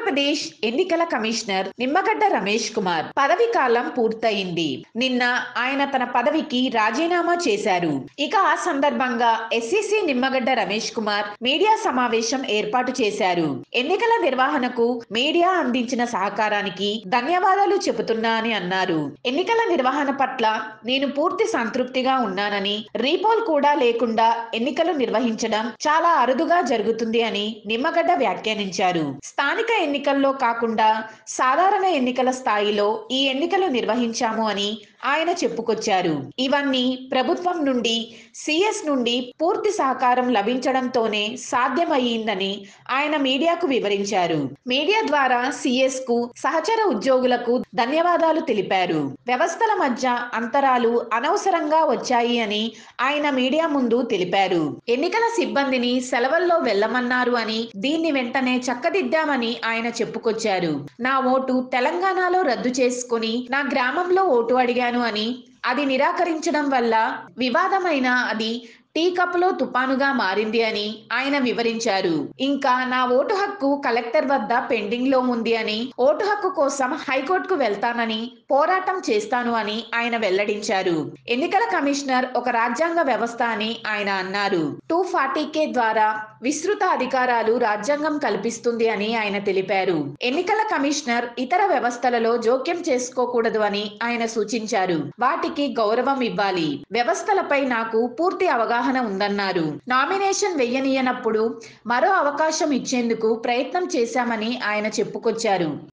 ఆంధ్రప్రదేశ్ ఎన్నికల కమిషనర్ నిమ్మగడ్డ రమేష్ కుమార్ పదవి కాలం పూర్తయింది నిన్న ఆయన తన పదవికి రాజీనామా చేశారు ఇక ఆ సందర్భంగా ఎస్సీసీ నిమ్మగడ్డ రమేష్ కుమార్ మీడియా సమావేశం ఏర్పాటు చేశారు ఎన్నికల నిర్వహణకు మీడియా అందించిన సహకారానికి ధన్యవాదాలు చెబుతున్నా అని అన్నారు ఎన్నికల నిర్వహణ పట్ల నేను పూర్తి సంతృప్తిగా ఉన్నానని రీపోల్ కూడా లేకుండా ఎన్నికలు నిర్వహించడం చాలా అరుదుగా జరుగుతుంది అని నిమ్మగడ్డ వ్యాఖ్యానించారు స్థానిక ఎన్నికల్లో కాకుండా సాధారణ ఎన్నికల స్థాయిలో ఈ ఎన్నికలు నిర్వహించాము అని ఆయన చెప్పుకొచ్చారు ఇవన్నీ ప్రభుత్వం నుండి సిఎస్ నుండి పూర్తి సహకారం లభించడంతోనే సాధ్యమయ్యిందని ఆయన మీడియాకు వివరించారు మీడియా ద్వారా సిఎస్ కు సహచర ఉద్యోగులకు ధన్యవాదాలు తెలిపారు వ్యవస్థల మధ్య అంతరాలు అనవసరంగా వచ్చాయి అని ఆయన మీడియా ముందు తెలిపారు ఎన్నికల సిబ్బందిని సెలవుల్లో వెళ్ళమన్నారు అని దీన్ని వెంటనే చక్కదిద్దామని ఆయన చెప్పుకొచ్చారు నా ఓటు తెలంగాణలో రద్దు చేసుకుని నా గ్రామంలో ఓటు అడిగాను అని అది నిరాకరించడం వల్ల వివాదమైన అది టీ కప్లో తుపానుగా మారింది అని ఆయన వివరించారు ఇంకా నా ఓటు హక్కు కలెక్టర్ వద్ద పెండింగ్ లో ఉంది అని ఓటు హక్కు కోసం హైకోర్టుకు వెళ్తానని పోరాటం చేస్తాను అని ఆయన వెల్లడించారు ఎన్నికల కమిషనర్ ఒక రాజ్యాంగ వ్యవస్థ అని ఆయన అన్నారు టూ ఫార్టీ కే ద్వారా విస్తృత అధికారాలు రాజ్యాంగం కల్పిస్తుంది అని ఆయన తెలిపారు ఎన్నికల కమిషనర్ ఇతర వ్యవస్థలలో జోక్యం చేసుకోకూడదు అని ఆయన సూచించారు వాటికి గౌరవం ఇవ్వాలి వ్యవస్థలపై నాకు పూర్తి అవగాహన ఉందన్నారు నామినేషన్ వెయ్యనీయనప్పుడు మరో అవకాశం ఇచ్చేందుకు ప్రయత్నం చేశామని ఆయన చెప్పుకొచ్చారు